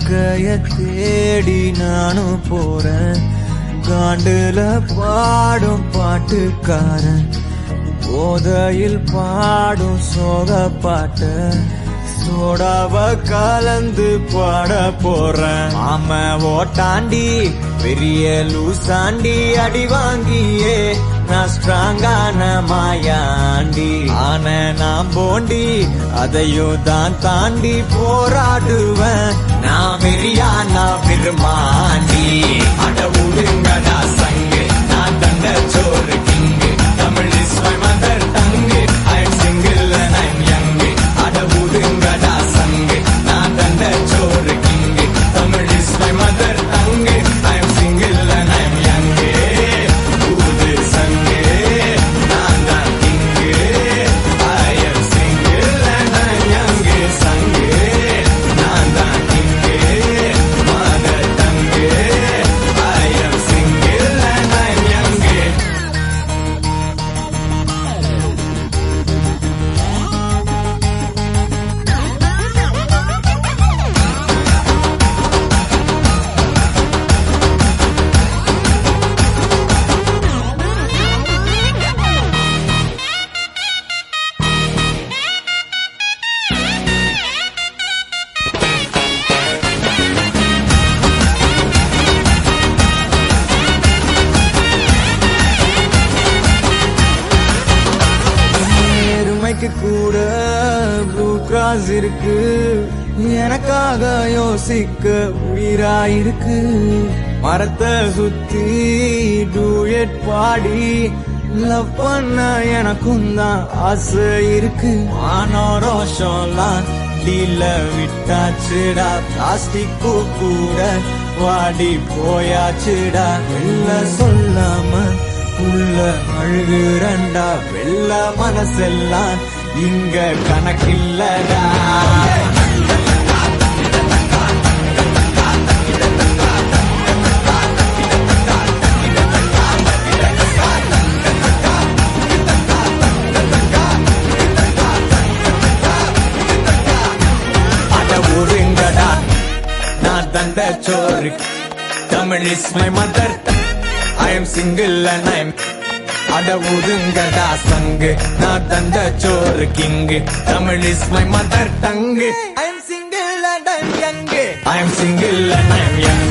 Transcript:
வாழ்க்கைய தேடி நானும் போறேன் காண்டுல பாடும் பாட்டுக்காரன் போதையில் பாடும் சோக பாட்ட சோடாவ கலந்து பாட போறேன் ஆம ஓட்டாண்டி பெரிய லூசாண்டி அடி வாங்கியே நான் ஸ்ட்ராங்கான மாயாண்டி ஆன நான் போண்டி அதையும் தான் தாண்டி போராடுவேன் நான் வெறியா நான் பெருமாண்டி அட உடுங்கடா சங்கு நான் தண்ட சோறு king Tamil is my mother tongue I am single and I am young அட உடுங்கடா சங்கு நான் தண்ட சோறு king Tamil is my mother tongue I am single and I am young ஊது சங்கு நான் தான் king I am single and I am young சங்கு நான் தான் king mother tongue I am single and I am young நேர்மைக்கு கூட ப்ளூ கிராஸ் இருக்கு எனக்காக யோசிக்க உயிராயிருக்கு மரத்தை சுத்தி டூயட் பாடி லவ் பண்ண எனக்கும் தான் ஆசை இருக்கு ஆனோ ரோஷம்லாம் டீல விட்டாச்சுடா பிளாஸ்டிக் கூட வாடி போயாச்சுடா வெளில சொல்லாம உள்ள அழுகுறண்டா வெள்ள மனசெல்லாம் இங்க கணக்கில்லடா அட ஒருங்கடா நான் தந்த சோறு Tamil is my mother I am single and I am அட ஒதுங்கடா சங்கு நான் தந்த சோறு king Tamil is my mother tongue I am single and I am young I am single and I am young